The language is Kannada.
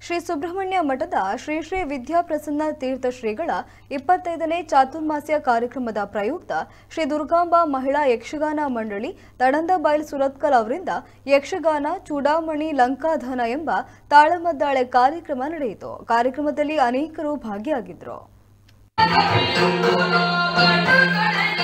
ಶ್ರೀ ಸುಬ್ರಹ್ಮಣ್ಯ ಮಠದ ಶ್ರೀ ಶ್ರೀ ವಿದ್ಯಾಪ್ರಸನ್ನ ತೀರ್ಥ ಶ್ರೀಗಳ ಇಪ್ಪತ್ತೈದನೇ ಚಾತುರ್ಮಾಸ್ಯ ಕಾರ್ಯಕ್ರಮದ ಪ್ರಯುಕ್ತ ಶ್ರೀ ದುರ್ಗಾಂಬಾ ಮಹಿಳಾ ಯಕ್ಷಗಾನ ಮಂಡಳಿ ತಡಂದಬೈಲ್ ಸುರತ್ಕಲ್ ಅವರಿಂದ ಯಕ್ಷಗಾನ ಚೂಡಾಮಣಿ ಲಂಕಾಧನ ಎಂಬ ತಾಳಮದ್ದಾಳೆ ಕಾರ್ಯಕ್ರಮ ನಡೆಯಿತು ಕಾರ್ಯಕ್ರಮದಲ್ಲಿ ಅನೇಕರು ಭಾಗಿಯಾಗಿದ್ದರು ಿ